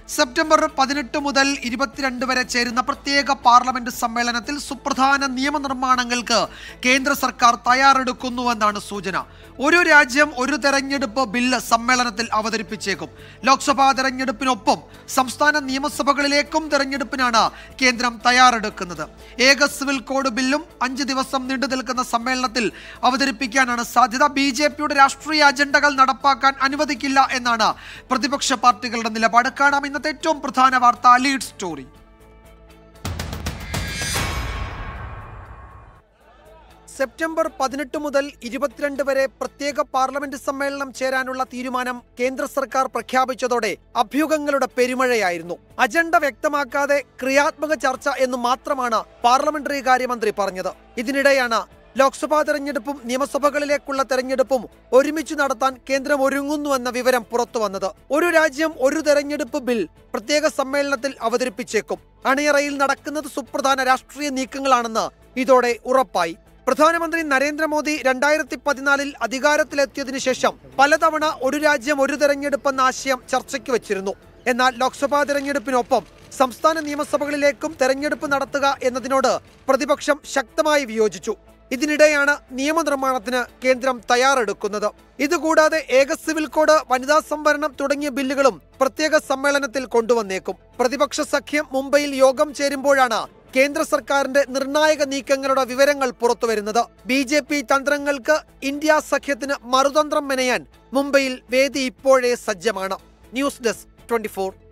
September പതിനെട്ട് മുതൽ ഇരുപത്തിരണ്ട് വരെ ചേരുന്ന പ്രത്യേക പാർലമെന്റ് സമ്മേളനത്തിൽ സുപ്രധാന നിയമനിർമ്മാണങ്ങൾക്ക് കേന്ദ്ര സർക്കാർ തയ്യാറെടുക്കുന്നുവെന്നാണ് സൂചന ഒരു രാജ്യം ഒരു തെരഞ്ഞെടുപ്പ് ബില്ല് സമ്മേളനത്തിൽ അവതരിപ്പിച്ചേക്കും ലോക്സഭാ തെരഞ്ഞെടുപ്പിനൊപ്പം സംസ്ഥാന നിയമസഭകളിലേക്കും തെരഞ്ഞെടുപ്പിനാണ് കേന്ദ്രം തയ്യാറെടുക്കുന്നത് ഏക സിവിൽ കോഡ് ബില്ലും അഞ്ച് ദിവസം നീണ്ടു നിൽക്കുന്ന സമ്മേളനത്തിൽ അവതരിപ്പിക്കാനാണ് സാധ്യത ബി ജെ പിയുടെ രാഷ്ട്രീയ അജണ്ടകൾ നടപ്പാക്കാൻ അനുവദിക്കില്ല എന്നാണ് പ്രതിപക്ഷ പാർട്ടികളുടെ നിലപാട് കാണാം ഇന്നത്തെ ഏറ്റവും പ്രധാന വാർത്ത ലീഡ് സ്റ്റോറി സെപ്റ്റംബർ പതിനെട്ട് മുതൽ ഇരുപത്തിരണ്ട് വരെ പ്രത്യേക പാർലമെന്റ് സമ്മേളനം ചേരാനുള്ള തീരുമാനം കേന്ദ്ര സർക്കാർ പ്രഖ്യാപിച്ചതോടെ അഭ്യൂഹങ്ങളുടെ പെരുമഴയായിരുന്നു അജണ്ട വ്യക്തമാക്കാതെ ക്രിയാത്മക ചർച്ച എന്ന് മാത്രമാണ് പാർലമെന്ററി കാര്യമന്ത്രി പറഞ്ഞത് ഇതിനിടെയാണ് ലോക്സഭാ തെരഞ്ഞെടുപ്പും നിയമസഭകളിലേക്കുള്ള തെരഞ്ഞെടുപ്പും ഒരുമിച്ച് നടത്താൻ കേന്ദ്രം ഒരുങ്ങുന്നുവെന്ന വിവരം പുറത്തുവന്നത് ഒരു രാജ്യം ഒരു തെരഞ്ഞെടുപ്പ് ബിൽ പ്രത്യേക സമ്മേളനത്തിൽ അവതരിപ്പിച്ചേക്കും അണിയറയിൽ നടക്കുന്നത് സുപ്രധാന രാഷ്ട്രീയ നീക്കങ്ങളാണെന്ന് ഇതോടെ ഉറപ്പായി പ്രധാനമന്ത്രി നരേന്ദ്രമോദി രണ്ടായിരത്തി പതിനാലിൽ അധികാരത്തിലെത്തിയതിനു ശേഷം പലതവണ ഒരു രാജ്യം ഒരു തെരഞ്ഞെടുപ്പെന്ന ആശയം ചർച്ചയ്ക്ക് വെച്ചിരുന്നു എന്നാൽ ലോക്സഭാ തെരഞ്ഞെടുപ്പിനൊപ്പം സംസ്ഥാന നിയമസഭകളിലേക്കും തെരഞ്ഞെടുപ്പ് നടത്തുക എന്നതിനോട് പ്രതിപക്ഷം ശക്തമായി വിയോജിച്ചു ഇതിനിടെയാണ് നിയമനിർമ്മാണത്തിന് കേന്ദ്രം തയ്യാറെടുക്കുന്നത് ഇതുകൂടാതെ ഏക സിവിൽ കോഡ് വനിതാ സംവരണം തുടങ്ങിയ ബില്ലുകളും പ്രത്യേക സമ്മേളനത്തിൽ കൊണ്ടുവന്നേക്കും പ്രതിപക്ഷ സഖ്യം മുംബൈയിൽ യോഗം ചേരുമ്പോഴാണ് കേന്ദ്ര സർക്കാരിന്റെ നിർണായക നീക്കങ്ങളുടെ വിവരങ്ങൾ പുറത്തുവരുന്നത് ബി ജെ പി തന്ത്രങ്ങൾക്ക് ഇന്ത്യ സഖ്യത്തിന് മറുതന്ത്രം മെനയാൻ മുംബൈയിൽ വേദി ഇപ്പോഴേ സജ്ജമാണ് ന്യൂസ് ഡെസ്ക് ട്വന്റി